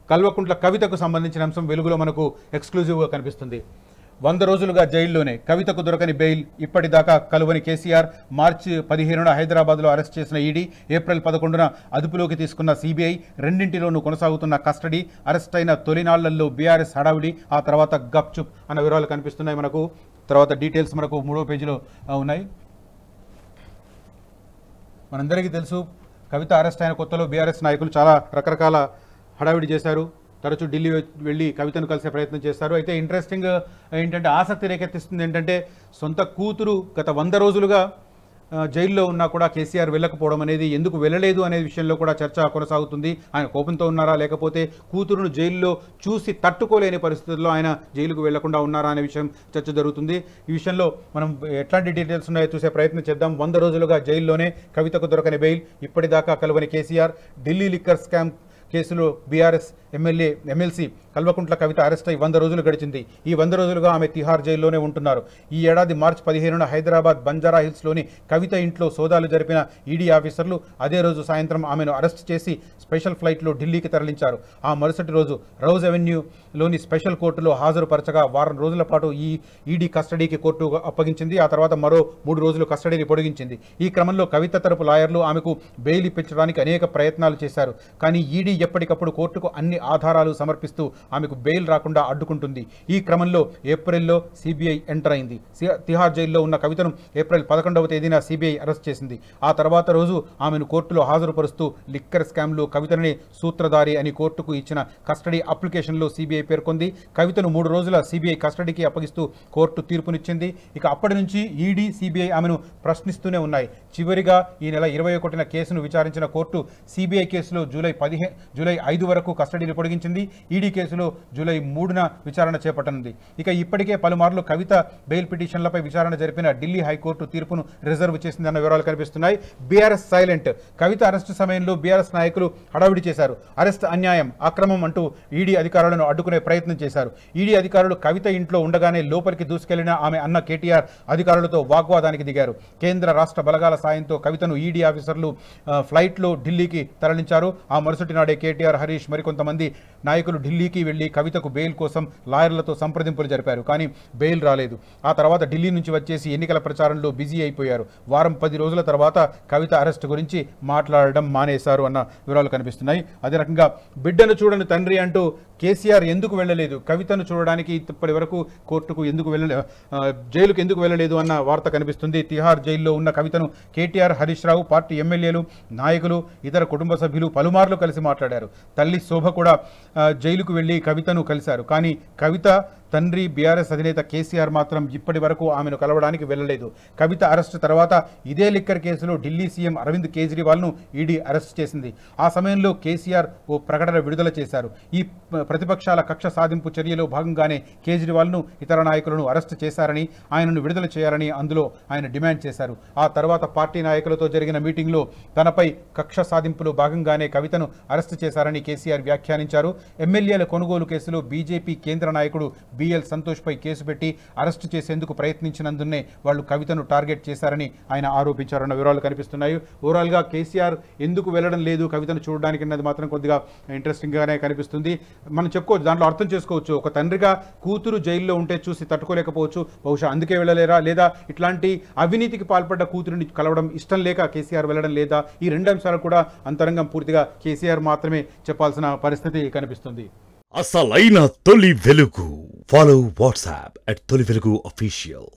కల్వకుంట్ల కవితకు సంబంధించిన అంశం వెలుగులో మనకు ఎక్స్క్లూజివ్గా కనిపిస్తుంది వంద రోజులుగా జైల్లోనే కవితకు దొరకని బెయిల్ ఇప్పటిదాకా కలువని కేసీఆర్ మార్చి పదిహేనున హైదరాబాద్లో అరెస్ట్ చేసిన ఈడీ ఏప్రిల్ పదకొండున అదుపులోకి తీసుకున్న సిబిఐ రెండింటిలోనూ కొనసాగుతున్న కస్టడీ అరెస్ట్ అయిన తొలినాళ్లలో బీఆర్ఎస్ హడావిడి ఆ తర్వాత గప్చుప్ అన్న వివరాలు కనిపిస్తున్నాయి మనకు తర్వాత డీటెయిల్స్ మనకు మూడో పేజీలో ఆ, ఉన్నాయి మనందరికీ తెలుసు కవిత అరెస్ట్ అయిన కొత్తలో బీఆర్ఎస్ నాయకులు చాలా రకరకాల హడావిడి చేశారు తరచూ ఢిల్లీ వె- వెళ్ళి కవితను కలిసే ప్రయత్నం చేస్తారు అయితే ఇంట్రెస్టింగ్ ఏంటంటే ఆసక్తి రేకెత్తిస్తుంది ఏంటంటే సొంత కూతురు గత వంద రోజులుగా ఆ, జైల్లో ఉన్నా కూడా కేసీఆర్ వెళ్ళకపోవడం అనేది ఎందుకు వెళ్ళలేదు అనే విషయంలో కూడా చర్చ కొనసాగుతుంది ఆయన కోపంతో ఉన్నారా లేకపోతే కూతురును జైల్లో చూసి తట్టుకోలేని పరిస్థితుల్లో ఆయన జైలుకు వెళ్లకుండా ఉన్నారా అనే విషయం చర్చ జరుగుతుంది ఈ విషయంలో మనం ఎట్లాంటి డీటెయిల్స్ ఉన్నాయో చూసే ప్రయత్నం చేద్దాం వంద రోజులుగా జైల్లోనే కవితకు దొరకని బెయిల్ ఇప్పటిదాకా కలువని కేసీఆర్ ఢిల్లీ లిక్కర్ స్కామ్ కేసులో BRS MLA MLC Kalvakuntla Kavitha arrest అయి వంద రోజులు గడిచింది ఈ వంద రోజులుగా ఆమె తిహార్ జైల్లోనే ఉంటున్నారు ఈ ఏడాది మార్చి పదిహేనున హైదరాబాద్ బంజారా హిల్స్లోని కవిత ఇంట్లో సోదాలు జరిపిన ఈడీ ఆఫీసర్లు అదే రోజు సాయంత్రం ఆమెను అరెస్ట్ చేసి స్పెషల్ ఫ్లైట్లో ఢిల్లీకి తరలించారు ఆ మరుసటి రోజు రౌజ్ అవెన్యూలోని స్పెషల్ కోర్టులో హాజరుపరచగా వారం రోజుల పాటు ఈ ఈడీ కస్టడీకి కోర్టు అప్పగించింది ఆ తర్వాత మరో మూడు రోజులు కస్టడీని పొడిగించింది ఈ క్రమంలో కవిత తరపు లాయర్లు ఆమెకు బెయిల్ ఇప్పించడానికి అనేక ప్రయత్నాలు చేశారు కానీ ఈడీ ఎప్పటికప్పుడు కోర్టుకు అన్ని ఆధారాలు సమర్పిస్తూ ఆమెకు బెయిల్ రాకుండా అడ్డుకుంటుంది ఈ క్రమంలో ఏప్రిల్లో సిబిఐ ఎంటర్ అయింది సి- తిహార్ జైల్లో ఉన్న కవితను ఏప్రిల్ పదకొండవ తేదీన సిబిఐ అరెస్ట్ చేసింది ఆ తర్వాత రోజు ఆమెను కోర్టులో హాజరుపరుస్తూ లిక్కర్ స్కామ్లో కవితని సూత్రధారి అని కోర్టుకు ఇచ్చిన కస్టడీ అప్లికేషన్లో సిబిఐ పేర్కొంది కవితను మూడు రోజుల సిబిఐ కస్టడీకి అప్పగిస్తూ కోర్టు తీర్పునిచ్చింది ఇక అప్పటి నుంచి ఈడీ సిబిఐ ఆమెను ప్రశ్నిస్తూనే ఉన్నాయి చివరిగా ఈ నెల ఇరవై ఒకటిన కేసును విచారించిన కోర్టు సిబిఐ కేసులో జూలై పదిహే జూలై ఐదు వరకు కస్టడీని పొడిగించింది ఈడీ కేసులో జూలై మూడున విచారణ చేపట్టనుంది ఇక ఇప్పటికే పలుమార్లు కవిత బెయిల్ పిటిషన్లపై విచారణ జరిపిన ఢిల్లీ హైకోర్టు తీర్పును రిజర్వ్ చేసిందన్న వివరాలు కనిపిస్తున్నాయి బీఆర్ఎస్ సైలెంట్ కవిత అరెస్టు సమయంలో బీఆర్ఎస్ నాయకులు హడావిడి చేశారు అరెస్ట్ అన్యాయం అక్రమం అంటూ ఈడీ అధికారులను అడ్డుకునే ప్రయత్నం చేశారు ఈడీ అధికారులు కవిత ఇంట్లో ఉండగానే లోపలికి దూసుకెళ్లిన ఆమె అన్న కేటీఆర్ అధికారులతో వాగ్వాదానికి దిగారు కేంద్ర రాష్ట్ర బలగాల సాయంతో కవితను ఈడీ ఆఫీసర్లు ఆ, ఫ్లైట్లో ఢిల్లీకి తరలించారు ఆ మరుసటి నాడే కేటీఆర్ హరీష్ మరికొంతమంది నాయకులు ఢిల్లీకి వెళ్లి కవితకు బెయిల్ కోసం లాయర్లతో సంప్రదింపులు జరిపారు కానీ బెయిల్ రాలేదు ఆ తర్వాత ఢిల్లీ నుంచి వచ్చేసి ఎన్నికల ప్రచారంలో బిజీ అయిపోయారు వారం పది రోజుల తర్వాత కవిత అరెస్ట్ గురించి మాట్లాడడం మానేశారు అన్న వివరాలు కనిపిస్తున్నాయి అదే రకంగా బిడ్డను చూడని తండ్రి అంటూ కేసీఆర్ ఎందుకు వెళ్ళలేదు కవితను చూడడానికి ఇప్పటి వరకు కోర్టుకు ఎందుకు వెళ్ళలే ఆ, జైలుకు ఎందుకు వెళ్ళలేదు అన్న వార్త కనిపిస్తుంది తిహార్ జైల్లో ఉన్న కవితను కేటీఆర్ హరీష్ రావు పార్టీ ఎమ్మెల్యేలు నాయకులు ఇతర కుటుంబ సభ్యులు పలుమార్లు కలిసి మాట్లాడారు తల్లి శోభ కూడా ఆ, జైలుకు వెళ్ళి కవితను కలిశారు కానీ కవిత తండ్రి బీఆర్ఎస్ అధినేత కేసీఆర్ మాత్రం ఇప్పటి వరకు ఆమెను కలవడానికి వెళ్ళలేదు కవిత అరెస్టు తర్వాత ఇదే లిక్కర్ కేసులో ఢిల్లీ సీఎం అరవింద్ కేజ్రీవాల్ను ఈడీ అరెస్ట్ చేసింది ఆ సమయంలో కేసీఆర్ ఓ ప్రకటన విడుదల చేశారు ఈ ప- ప్రతిపక్షాల కక్ష సాధింపు చర్యలో భాగంగానే కేజ్రీవాల్ను ఇతర నాయకులను అరెస్ట్ చేశారని ఆయనను విడుదల చేయాలని అందులో ఆయన డిమాండ్ చేశారు ఆ తర్వాత పార్టీ నాయకులతో జరిగిన మీటింగ్లో తనపై కక్ష సాధింపులో భాగంగానే కవితను అరెస్ట్ చేశారని కేసీఆర్ వ్యాఖ్యానించారు ఎమ్మెల్యేల కొనుగోలు కేసులో బీజేపీ కేంద్ర నాయకుడు బిఎల్ సంతోష్పై కేసు పెట్టి అరెస్టు చేసేందుకు ప్రయత్నించినందునే వాళ్ళు కవితను టార్గెట్ చేశారని ఆయన ఆరోపించారన్న వివరాలు కనిపిస్తున్నాయి ఓవరాల్గా కేసీఆర్ ఎందుకు వెళ్ళడం లేదు కవితను చూడడానికి అన్నది మాత్రం కొద్దిగా ఇంట్రెస్టింగ్గానే కనిపిస్తుంది మనం చెప్పుకోవచ్చు దాంట్లో అర్థం చేసుకోవచ్చు ఒక తండ్రిగా కూతురు జైల్లో ఉంటే చూసి తట్టుకోలేకపోవచ్చు బహుశా అందుకే వెళ్ళలేరా లేదా ఇట్లాంటి అవినీతికి పాల్పడ్డ కూతురిని కలవడం ఇష్టం లేక కేసీఆర్ వెళ్ళడం లేదా ఈ రెండు అంశాలు కూడా అంతరంగం పూర్తిగా కేసీఆర్ మాత్రమే చెప్పాల్సిన పరిస్థితి కనిపిస్తుంది అసలైన తొలి వెలుగు ఫాలో వాట్సాప్ అట్ తొలి వెలుగు అఫీషియల్